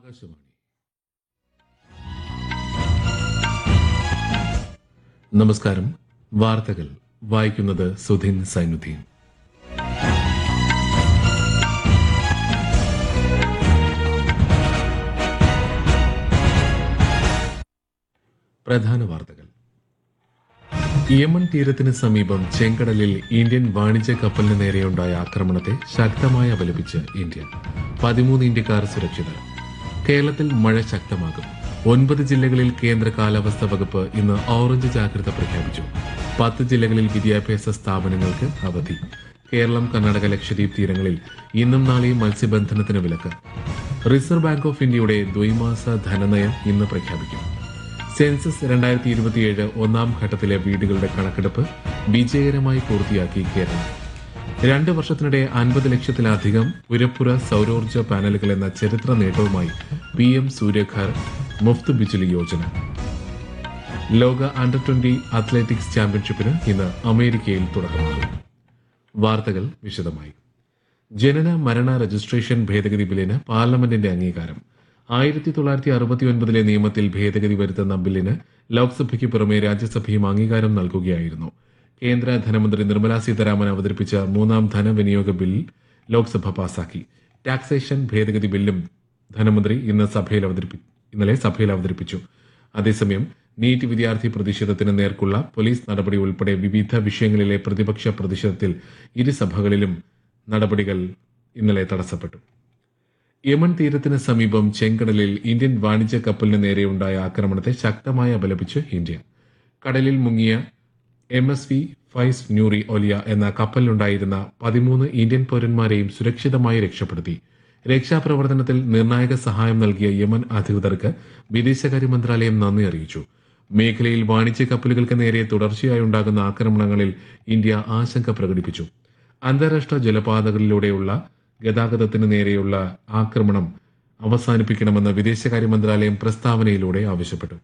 ആകാശവാണി നമസ്കാരം വാർത്തകൾ വായിക്കുന്നത് സുധീൻ സൈനുദ്ദീൻ പ്രധാന വാർത്തകൾ യമൻ തീരത്തിന് സമീപം ചെങ്കടലിൽ ഇന്ത്യൻ വാണിജ്യ കപ്പലിന് നേരെയുണ്ടായ ആക്രമണത്തെ ശക്തമായി അപലപിച്ച് ഇന്ത്യ പതിമൂന്ന് ഇന്ത്യക്കാർ സുരക്ഷിതർ കേരളത്തിൽ മഴ ശക്തമാകും ഒൻപത് ജില്ലകളിൽ കേന്ദ്ര കാലാവസ്ഥാ വകുപ്പ് ഇന്ന് ഓറഞ്ച് ജാഗ്രത പ്രഖ്യാപിച്ചു പത്ത് ജില്ലകളിൽ വിദ്യാഭ്യാസ സ്ഥാപനങ്ങൾക്ക് അവധി കേരളം കർണാടക ലക്ഷദ്വീപ് തീരങ്ങളിൽ ഇന്നും നാളെയും മത്സ്യബന്ധനത്തിന് വിലക്ക് റിസർവ് ബാങ്ക് ഓഫ് ഇന്ത്യയുടെ ദ്വൈമാസ ധനനയം ഇന്ന് പ്രഖ്യാപിക്കും സെൻസസ് രണ്ടായിരത്തി ഇരുപത്തിയേഴ് ഒന്നാം ഘട്ടത്തിലെ വീടുകളുടെ കണക്കെടുപ്പ് വിജയകരമായി പൂർത്തിയാക്കി കേരളം രണ്ട് വർഷത്തിനിടെ അൻപത് ലക്ഷത്തിലധികം പുരപ്പുര സൗരോർജ്ജ പാനലുകൾ എന്ന ചരിത്ര നേട്ടവുമായി പി എം സൂര്യഘർ മുഫ്ത് ബിജ്ലി യോജന ലോക അണ്ടർ ട്വന്റി അത്ലറ്റിക്സ് ചാമ്പ്യൻഷിപ്പിന് ഇന്ന് അമേരിക്കയിൽ തുടക്കമാകും വാർത്തകൾ വിശദമായി ജനന മരണ രജിസ്ട്രേഷൻ ഭേദഗതി ബില്ലിന് പാർലമെന്റിന്റെ അംഗീകാരം ആയിരത്തി തൊള്ളായിരത്തി അറുപത്തി ഒൻപതിലെ നിയമത്തിൽ ഭേദഗതി വരുത്തുന്ന ബില്ലിന് ലോക്സഭയ്ക്ക് പുറമെ രാജ്യസഭയും അംഗീകാരം നൽകുകയായിരുന്നു കേന്ദ്ര ധനമന്ത്രി നിർമ്മലാ സീതാരാമൻ അവതരിപ്പിച്ച മൂന്നാം ധനവിനിയോഗ ബിൽ ലോക്സഭ പാസാക്കി ടാക്സേഷൻ ഭേദഗതി ബില്ലും ധനമന്ത്രി ഇന്ന് സഭയിൽ അവതരിപ്പി ഇന്നലെ സഭയിൽ അവതരിപ്പിച്ചു അതേസമയം നീറ്റ് വിദ്യാർത്ഥി പ്രതിഷേധത്തിന് നേർക്കുള്ള പോലീസ് നടപടി ഉൾപ്പെടെ വിവിധ വിഷയങ്ങളിലെ പ്രതിപക്ഷ പ്രതിഷേധത്തിൽ ഇരുസഭകളിലും നടപടികൾ ഇന്നലെ തടസ്സപ്പെട്ടു യമൻ തീരത്തിന് സമീപം ചെങ്കടലിൽ ഇന്ത്യൻ വാണിജ്യ കപ്പലിന് നേരെയുണ്ടായ ആക്രമണത്തെ ശക്തമായി അപലപിച്ച് ഇന്ത്യ കടലിൽ മുങ്ങിയ എം എസ് വി ഫൈസ് ന്യൂറി ഒലിയ എന്ന കപ്പലിലുണ്ടായിരുന്ന പതിമൂന്ന് ഇന്ത്യൻ പൗരന്മാരെയും സുരക്ഷിതമായി രക്ഷപ്പെടുത്തി രക്ഷാപ്രവർത്തനത്തിൽ നിർണായക സഹായം നൽകിയ യമൻ അധികൃതർക്ക് വിദേശകാര്യ മന്ത്രാലയം നന്ദി അറിയിച്ചു മേഖലയിൽ വാണിജ്യ കപ്പലുകൾക്ക് നേരെ തുടർച്ചയായി ഉണ്ടാകുന്ന ആക്രമണങ്ങളിൽ ഇന്ത്യ ആശങ്ക പ്രകടിപ്പിച്ചു അന്താരാഷ്ട്ര ജലപാതകളിലൂടെയുള്ള ഗതാഗതത്തിന് നേരെയുള്ള ആക്രമണം അവസാനിപ്പിക്കണമെന്ന് വിദേശകാര്യ മന്ത്രാലയം പ്രസ്താവനയിലൂടെ ആവശ്യപ്പെട്ടു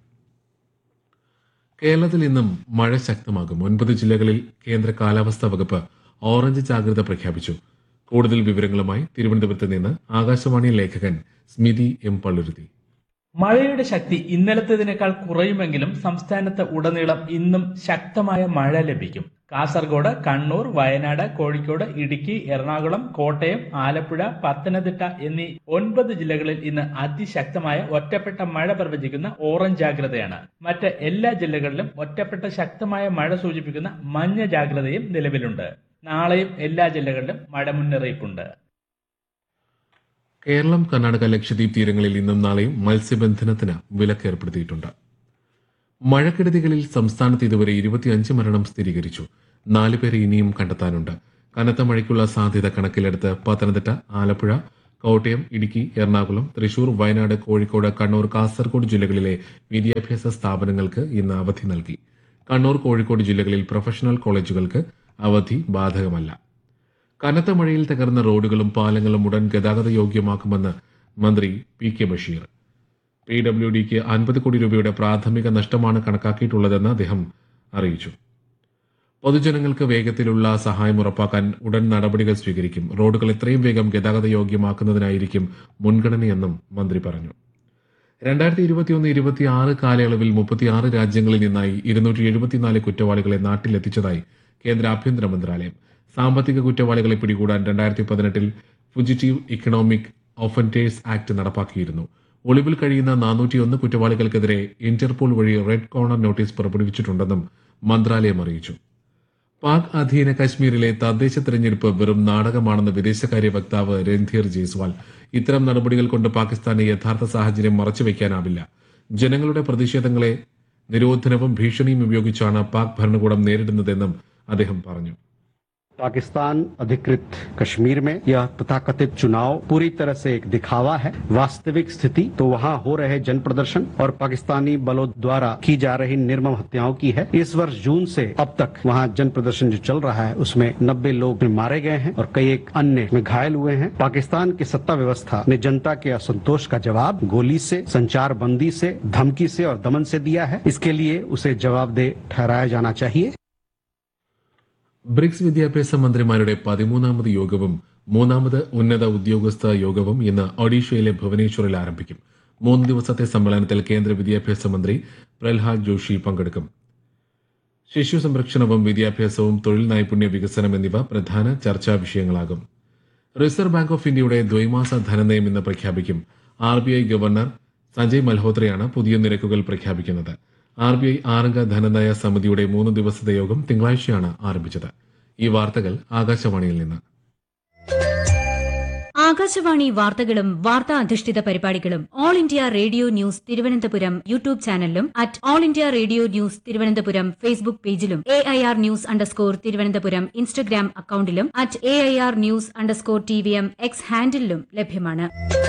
കേരളത്തിൽ ഇന്നും മഴ ശക്തമാകും ഒൻപത് ജില്ലകളിൽ കേന്ദ്ര കാലാവസ്ഥാ വകുപ്പ് ഓറഞ്ച് ജാഗ്രത പ്രഖ്യാപിച്ചു കൂടുതൽ വിവരങ്ങളുമായി തിരുവനന്തപുരത്ത് നിന്ന് ആകാശവാണി ലേഖകൻ സ്മിതി എം പള്ളുരുത്തി മഴയുടെ ശക്തി ഇന്നലത്തേതിനേക്കാൾ കുറയുമെങ്കിലും സംസ്ഥാനത്ത് ഉടനീളം ഇന്നും ശക്തമായ മഴ ലഭിക്കും കാസർഗോഡ് കണ്ണൂർ വയനാട് കോഴിക്കോട് ഇടുക്കി എറണാകുളം കോട്ടയം ആലപ്പുഴ പത്തനംതിട്ട എന്നീ ഒൻപത് ജില്ലകളിൽ ഇന്ന് അതിശക്തമായ ഒറ്റപ്പെട്ട മഴ പ്രവചിക്കുന്ന ഓറഞ്ച് ജാഗ്രതയാണ് മറ്റ് എല്ലാ ജില്ലകളിലും ഒറ്റപ്പെട്ട ശക്തമായ മഴ സൂചിപ്പിക്കുന്ന മഞ്ഞ ജാഗ്രതയും നിലവിലുണ്ട് നാളെയും എല്ലാ ജില്ലകളിലും മഴ മുന്നറിയിപ്പുണ്ട് കേരളം കർണാടക ലക്ഷദ്വീപ് തീരങ്ങളിൽ ഇന്നും നാളെയും മത്സ്യബന്ധനത്തിന് വിലക്ക് ഏർപ്പെടുത്തിയിട്ടുണ്ട് മഴക്കെടുതികളിൽ സംസ്ഥാനത്ത് ഇതുവരെ ഇരുപത്തിയഞ്ച് മരണം സ്ഥിരീകരിച്ചു നാല് പേരെ ഇനിയും കണ്ടെത്താനുണ്ട് കനത്ത മഴയ്ക്കുള്ള സാധ്യത കണക്കിലെടുത്ത് പത്തനംതിട്ട ആലപ്പുഴ കോട്ടയം ഇടുക്കി എറണാകുളം തൃശൂർ വയനാട് കോഴിക്കോട് കണ്ണൂർ കാസർഗോഡ് ജില്ലകളിലെ വിദ്യാഭ്യാസ സ്ഥാപനങ്ങൾക്ക് ഇന്ന് അവധി നൽകി കണ്ണൂർ കോഴിക്കോട് ജില്ലകളിൽ പ്രൊഫഷണൽ കോളേജുകൾക്ക് അവധി ബാധകമല്ല കനത്ത മഴയിൽ തകർന്ന റോഡുകളും പാലങ്ങളും ഉടൻ ഗതാഗത യോഗ്യമാക്കുമെന്ന് മന്ത്രി P K Basheer P W ഡിക്ക് അൻപത് കോടി രൂപയുടെ പ്രാഥമിക നഷ്ടമാണ് കണക്കാക്കിയിട്ടുള്ളതെന്ന് അദ്ദേഹം അറിയിച്ചു പൊതുജനങ്ങൾക്ക് വേഗത്തിലുള്ള സഹായം ഉറപ്പാക്കാൻ ഉടൻ നടപടികൾ സ്വീകരിക്കും റോഡുകൾ എത്രയും വേഗം ഗതാഗത യോഗ്യമാക്കുന്നതിനായിരിക്കും മുൻഗണനയെന്നും മന്ത്രി പറഞ്ഞു രണ്ടായിരത്തി ഇരുപത്തിയൊന്ന് ഇരുപത്തിയാറ് കാലയളവിൽ മുപ്പത്തിയാറ് രാജ്യങ്ങളിൽ നിന്നായി ഇരുന്നൂറ്റി എഴുപത്തിനാല് കുറ്റവാളികളെ നാട്ടിലെത്തിച്ചതായി കേന്ദ്ര ആഭ്യന്തര മന്ത്രാലയം സാമ്പത്തിക കുറ്റവാളികളെ പിടികൂടാൻ രണ്ടായിരത്തി പതിനെട്ടിൽ ഫുജിറ്റീവ് ഇക്കണോമിക് ഒഫൻറ്റേഴ്സ് ആക്ട് നടപ്പാക്കിയിരുന്നു ഒളിവിൽ കഴിയുന്ന നാനൂറ്റിയൊന്ന് കുറ്റവാളികൾക്കെതിരെ ഇന്റർപോൾ വഴി റെഡ് കോർണർ നോട്ടീസ് പുറപ്പെടുവിച്ചിട്ടുണ്ടെന്നും മന്ത്രാലയം അറിയിച്ചു പാക് അധീന കശ്മീരിലെ തദ്ദേശ തെരഞ്ഞെടുപ്പ് വെറും നാടകമാണെന്ന് വിദേശകാര്യ വക്താവ് രൺധീർ ജയ്സ്വാൾ ഇത്തരം നടപടികൾ കൊണ്ട് പാകിസ്ഥാന് യഥാർത്ഥ സാഹചര്യം മറച്ചുവെക്കാനാവില്ല ജനങ്ങളുടെ പ്രതിഷേധങ്ങളെ നിരോധനവും ഭീഷണിയും ഉപയോഗിച്ചാണ് പാക് ഭരണകൂടം നേരിടുന്നതെന്നും അദ്ദേഹം പറഞ്ഞു पाकिस्तान अधिकृत कश्मीर में यह तथाकथित चुनाव पूरी तरह से एक दिखावा है वास्तविक स्थिति तो वहां हो रहे जन प्रदर्शन और पाकिस्तानी बलों द्वारा की जा रही निर्मम हत्याओं की है इस वर्ष जून से अब तक वहां जन प्रदर्शन जो चल रहा है उसमें नब्बे लोग मारे गए हैं और कई एक अन्य में घायल हुए हैं पाकिस्तान की सत्ता व्यवस्था ने जनता के असंतोष का जवाब गोली से संचार बंदी से धमकी से और दमन से दिया है इसके लिए उसे जवाबदेह ठहराया जाना चाहिए ബ്രിക്സ് വിദ്യാഭ്യാസ മന്ത്രിമാരുടെ പതിമൂന്നാമത് യോഗവും മൂന്നാമത് ഉന്നത ഉദ്യോഗസ്ഥ യോഗവും ഇന്ന് ഒഡീഷയിലെ ഭുവനേശ്വറിൽ ആരംഭിക്കും മൂന്ന് ദിവസത്തെ സമ്മേളനത്തിൽ കേന്ദ്ര വിദ്യാഭ്യാസ മന്ത്രി പ്രഹ്ലാദ് ജോഷി പങ്കെടുക്കും ശിശു സംരക്ഷണവും വിദ്യാഭ്യാസവും തൊഴിൽ നൈപുണ്യ വികസനം എന്നിവ പ്രധാന ചർച്ചാ വിഷയങ്ങളാകും റിസർവ് ബാങ്ക് ഓഫ് ഇന്ത്യയുടെ ദ്വൈമാസ ധനനയം ഇന്ന് പ്രഖ്യാപിക്കും R B I governor Sanjay മൽഹോത്രയാണ് പുതിയ നിരക്കുകൾ പ്രഖ്യാപിക്കുന്നത് ആർ ബി ഐ ആറംഗ ധനനയ സമിതിയുടെ മൂന്ന് ദിവസത്തെ യോഗം തിങ്കളാഴ്ചയാണ് ആരംഭിച്ചത് ഈ വാർത്തകൾ ആകാശവാണിയിൽ നിന്ന് ആകാശവാണി വാർത്തകളും വാർത്താ അധിഷ്ഠിത പരിപാടികളും all India radio news Thiruvananthapuram YouTube ചാനലിലും at all India radio news Thiruvananthapuram Facebook പേജിലും A I R news underscore Thiruvananthapuram Instagram അക്കൌണ്ടിലും at A I R news underscore T V M X ഹാൻഡിലും ലഭ്യമാണ്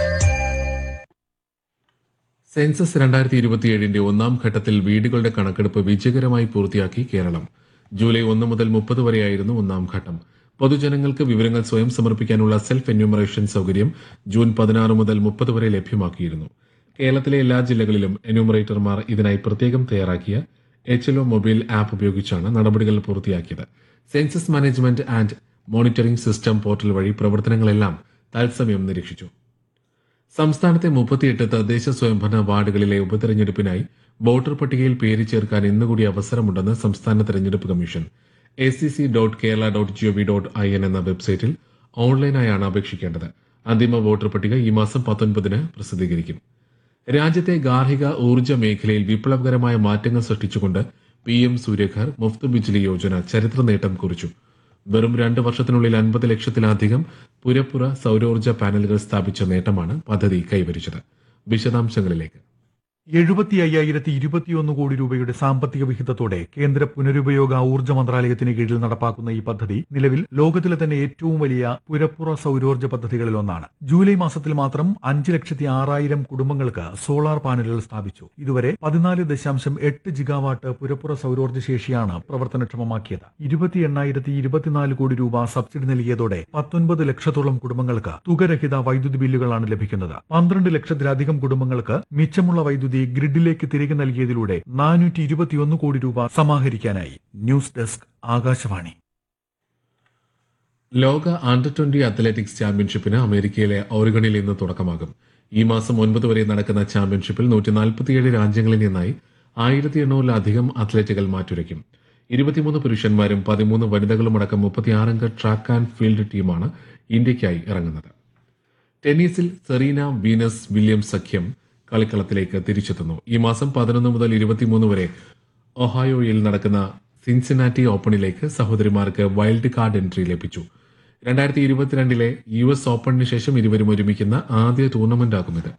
സെൻസസ് രണ്ടായിരത്തി ഇരുപത്തിയേഴിന്റെ ഒന്നാം ഘട്ടത്തിൽ വീടുകളുടെ കണക്കെടുപ്പ് വിജയകരമായി പൂർത്തിയാക്കി കേരളം ജൂലൈ ഒന്ന് മുതൽ മുപ്പത് വരെയായിരുന്നു ഒന്നാം ഘട്ടം പൊതുജനങ്ങൾക്ക് വിവരങ്ങൾ സ്വയം സമർപ്പിക്കാനുള്ള സെൽഫ് എന്യൂമറേഷൻ സൗകര്യം ജൂൺ പതിനാറ് മുതൽ മുപ്പത് വരെ ലഭ്യമാക്കിയിരുന്നു കേരളത്തിലെ എല്ലാ ജില്ലകളിലും എന്യൂമറേറ്റർമാർ ഇതിനായി പ്രത്യേകം തയ്യാറാക്കിയ എച്ച് എൽ മൊബൈൽ ആപ്പ് ഉപയോഗിച്ചാണ് നടപടികൾ പൂർത്തിയാക്കിയത് census management and monitoring system portal വഴി പ്രവർത്തനങ്ങളെല്ലാം തത്സമയം നിരീക്ഷിച്ചു സംസ്ഥാനത്തെ മുപ്പത്തിയെട്ട് തദ്ദേശ സ്വയംഭരണ വാർഡുകളിലെ ഉപതെരഞ്ഞെടുപ്പിനായി വോട്ടർ പട്ടികയിൽ പേര് ചേർക്കാൻ ഇന്നുകൂടി അവസരമുണ്ടെന്ന് സംസ്ഥാന തെരഞ്ഞെടുപ്പ് commission A C C dot Kerala dot GOV dot I N എന്ന വെബ്സൈറ്റിൽ ഓൺലൈനായാണ് അപേക്ഷിക്കേണ്ടത് അന്തിമ വോട്ടർ പട്ടിക ഈ മാസം പത്തൊൻപതിന് പ്രസിദ്ധീകരിക്കും രാജ്യത്തെ ഗാർഹിക ഊർജ്ജ മേഖലയിൽ വിപ്ലവകരമായ മാറ്റങ്ങൾ സൃഷ്ടിച്ചുകൊണ്ട് പി എം സൂര്യഘർ മുഫ്ത് ബിജ്ലി യോജന ചരിത്ര നേട്ടം കുറിച്ചു വെറും രണ്ട് വർഷത്തിനുള്ളിൽ അൻപത് ലക്ഷത്തിലധികം പുരപ്പുറ സൗരോർജ്ജ പാനലുകൾ സ്ഥാപിച്ച നേട്ടമാണ് പദ്ധതി കൈവരിച്ചത് വിശദാംശങ്ങളിലേക്ക് എഴുപത്തി അയ്യായിരത്തി ഇരുപത്തിയൊന്ന് കോടി രൂപയുടെ സാമ്പത്തിക വിഹിതത്തോടെ കേന്ദ്ര പുനരുപയോഗ ഊർജ്ജ മന്ത്രാലയത്തിന് കീഴിൽ നടപ്പാക്കുന്ന ഈ പദ്ധതി നിലവിൽ ലോകത്തിലെ തന്നെ ഏറ്റവും വലിയ പുരപ്പുറ സൗരോർജ്ജ പദ്ധതികളിൽ ഒന്നാണ് ജൂലൈ മാസത്തിൽ മാത്രം അഞ്ച് ലക്ഷത്തി ആറായിരം കുടുംബങ്ങൾക്ക് സോളാർ പാനലുകൾ സ്ഥാപിച്ചു ഇതുവരെ പതിനാല് ദശാംശം എട്ട് ജിഗാവാട്ട് പുരപ്പുറ സൗരോർജ്ജ ശേഷിയാണ് പ്രവർത്തനക്ഷമമാക്കിയത് ഇരുപത്തി എണ്ണായിരത്തി ഇരുപത്തിനാല് കോടി രൂപ സബ്സിഡി നൽകിയതോടെ പത്തൊൻപത് ലക്ഷത്തോളം കുടുംബങ്ങൾക്ക് തുകരഹിത വൈദ്യുതി ബില്ലുകളാണ് ലഭിക്കുന്നത് പന്ത്രണ്ട് ലക്ഷത്തിലധികം കുടുംബങ്ങൾക്ക് മിച്ചമുള്ള വൈദ്യുതി ഗ്രിഡിലേക്ക് തിരികെ നൽകിയതിലൂടെ നാനൂറ്റി ഇരുപത്തിയൊന്ന് കോടി രൂപ സമാഹരിക്കാനായി ന്യൂസ് ഡെസ്ക് ആകാശവാണി ലോക അണ്ടർ ട്വന്റി അത്ലറ്റിക്സ് ചാമ്പ്യൻഷിപ്പിന് അമേരിക്കയിലെ ഓറിഗണിൽ ഇന്ന് തുടക്കമാകും ഈ മാസം ഒൻപത് വരെ നടക്കുന്ന ചാമ്പ്യൻഷിപ്പിൽ നൂറ്റി നാൽപ്പത്തിയേഴ് രാജ്യങ്ങളിൽ നിന്നായി ആയിരത്തി എണ്ണൂറിലധികം അത്ലറ്റുകൾ മാറ്റുരയ്ക്കും ഇരുപത്തിമൂന്ന് പുരുഷന്മാരും പതിമൂന്ന് വനിതകളും അടക്കം മുപ്പത്തിയാറംഗ ട്രാക്ക് ആൻഡ് ഫീൽഡ് ടീമാണ് ഇന്ത്യയ്ക്കായി ഇറങ്ങുന്നത് ടെന്നീസിൽ സെറീന വീനസ് വില്യംസ് സഖ്യം കളിക്കളത്തിലേക്ക് തിരിച്ചെത്തുന്നു ഈ മാസം പതിനൊന്ന് മുതൽ ഇരുപത്തിമൂന്ന് വരെ ഒഹായോയിൽ നടക്കുന്ന സിൻസിനാറ്റി ഓപ്പണിലേക്ക് സഹോദരിമാർക്ക് വൈൽഡ് കാർഡ് എൻട്രി ലഭിച്ചു രണ്ടായിരത്തി ഇരുപത്തിരണ്ടിലെ യു എസ് ഓപ്പണിന് ശേഷം ഇരുവരും ഒരുമിക്കുന്ന ആദ്യ ടൂർണമെന്റാകും ഇത്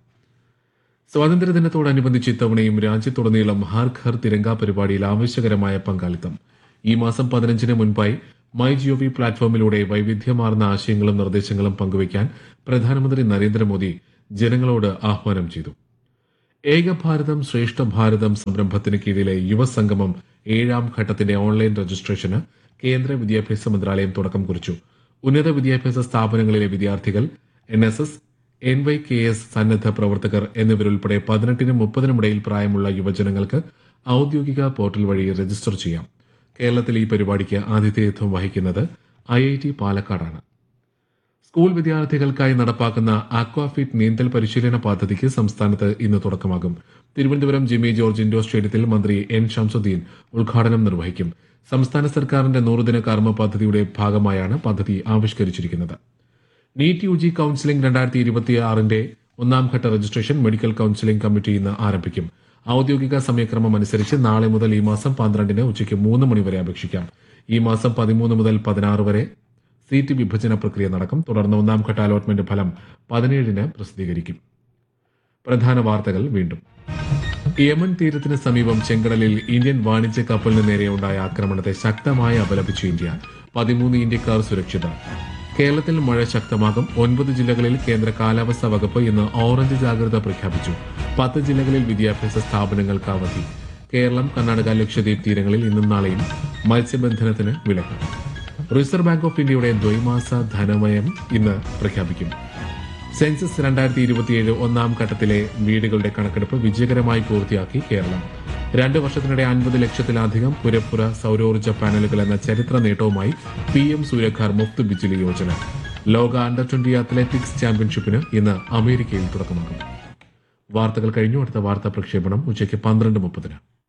സ്വാതന്ത്ര്യദിനത്തോടനുബന്ധിച്ച് ഇത്തവണയും രാജ്യത്തുടനീളം ഹർ ഘർ തിരങ്ക പരിപാടിയിൽ ആവശ്യകരമായ പങ്കാളിത്തം ഈ മാസം പതിനഞ്ചിന് മുൻപായി മൈ ജിഒവി പ്ലാറ്റ്ഫോമിലൂടെ വൈവിധ്യമാർന്ന ആശയങ്ങളും നിർദ്ദേശങ്ങളും പങ്കുവയ്ക്കാൻ പ്രധാനമന്ത്രി നരേന്ദ്രമോദി ജനങ്ങളോട് ആഹ്വാനം ചെയ്തു ഏക ഭാരതം ശ്രേഷ്ഠ ഭാരതം സംരംഭത്തിന് കീഴിലെ യുവസംഗമം ഏഴാം ഘട്ടത്തിന്റെ ഓൺലൈൻ രജിസ്ട്രേഷന് കേന്ദ്ര വിദ്യാഭ്യാസ മന്ത്രാലയം തുടക്കം കുറിച്ചു ഉന്നത വിദ്യാഭ്യാസ സ്ഥാപനങ്ങളിലെ വിദ്യാർത്ഥികൾ N S S N Y K S സന്നദ്ധ പ്രവർത്തകർ എന്നിവരുൾപ്പെടെ പതിനെട്ടിനും മുപ്പതിനും ഇടയിൽ പ്രായമുള്ള യുവജനങ്ങൾക്ക് ഔദ്യോഗിക പോർട്ടൽ വഴി രജിസ്റ്റർ ചെയ്യാം കേരളത്തിൽ ഈ പരിപാടിക്ക് ആതിഥേയത്വം വഹിക്കുന്നത് ഐ ഐ ടി പാലക്കാടാണ് സ്കൂൾ വിദ്യാർത്ഥികൾക്കായി നടപ്പാക്കുന്ന അക്വാഫിറ്റ് നീന്തൽ പരിശീലന പദ്ധതിക്ക് സംസ്ഥാനത്ത് ഇന്ന് തുടക്കമാകും തിരുവനന്തപുരം ജിമ്മി ജോർജ് ഇൻഡോർ സ്റ്റേഡിയത്തിൽ മന്ത്രി എൻ ഷംസുദ്ദീൻ ഉദ്ഘാടനം നിർവഹിക്കും സംസ്ഥാന സർക്കാരിന്റെ നൂറുദിന കർമ്മ പദ്ധതിയുടെ ഭാഗമായാണ് പദ്ധതി ആവിഷ്കരിച്ചിരിക്കുന്നത് നീറ്റ് യു ജി കൌൺസിലിംഗ് രണ്ടായിരത്തി ഇരുപത്തിയാറിന്റെ ഒന്നാം ഘട്ട രജിസ്ട്രേഷൻ മെഡിക്കൽ കൌൺസിലിംഗ് കമ്മിറ്റി ഇന്ന് ആരംഭിക്കും ഔദ്യോഗിക സമയക്രമം അനുസരിച്ച് നാളെ മുതൽ ഈ മാസം പന്ത്രണ്ടിന് ഉച്ചയ്ക്ക് മൂന്ന് മണിവരെ അപേക്ഷിക്കാം ഈ മാസം പതിമൂന്ന് മുതൽ പതിനാറ് വരെ സീറ്റ് വിഭജന പ്രക്രിയ നടക്കും തുടർന്ന് ഒന്നാം ഘട്ട അലോട്ട്മെന്റ് ഫലം പതിനേഴിന് പ്രസിദ്ധീകരിക്കും പ്രധാന വാർത്തകൾ വീണ്ടും യമൻ തീരത്തിന് സമീപം ചെങ്കടലിൽ ഇന്ത്യൻ വാണിജ്യ കപ്പലിന് നേരെയുണ്ടായ ആക്രമണത്തെ ശക്തമായി അപലപിച്ചു ഇന്ത്യ പതിമൂന്ന് ഇന്ത്യക്കാർ സുരക്ഷിതർ കേരളത്തിൽ മഴ ശക്തമാകും ഒൻപത് ജില്ലകളിൽ കേന്ദ്ര കാലാവസ്ഥാ വകുപ്പ് ഇന്ന് ഓറഞ്ച് ജാഗ്രത പ്രഖ്യാപിച്ചു പത്ത് ജില്ലകളിൽ വിദ്യാഭ്യാസ സ്ഥാപനങ്ങൾക്ക് അവധി കേരളം കർണാടക ലക്ഷദ്വീപ് തീരങ്ങളിൽ ഇന്നും നാളെയും മത്സ്യബന്ധനത്തിന് വിലക്ക് റിസർവ് ബാങ്ക് ഓഫ് ഇന്ത്യയുടെ ദ്വൈമാസ ധനമയം ഇന്ന് പ്രഖ്യാപിക്കും സെൻസസ് രണ്ടായിരത്തി ഇരുപത്തിയേഴ് ഒന്നാം ഘട്ടത്തിലെ വീടുകളുടെ കണക്കെടുപ്പ് വിജയകരമായി പൂർത്തിയാക്കി കേരളം രണ്ട് വർഷത്തിനിടെ അൻപത് ലക്ഷത്തിലധികം പുരപ്പുറ സൗരോർജ്ജ പാനലുകൾ എന്ന ചരിത്ര നേട്ടവുമായി പി എം സൂര്യഘർ മുഫ്ത് ബിജ്ലി യോജന ലോക അണ്ടർ ട്വന്റി അത്ലറ്റിക്സ് ചാമ്പ്യൻഷിപ്പിന് ഇന്ന് അമേരിക്കയിൽ തുടക്കമാകും വാർത്തകൾ കഴിഞ്ഞു അടുത്ത വാർത്താ പ്രക്ഷേപണം ഉച്ചയ്ക്ക് പന്ത്രണ്ട് മുപ്പതിന്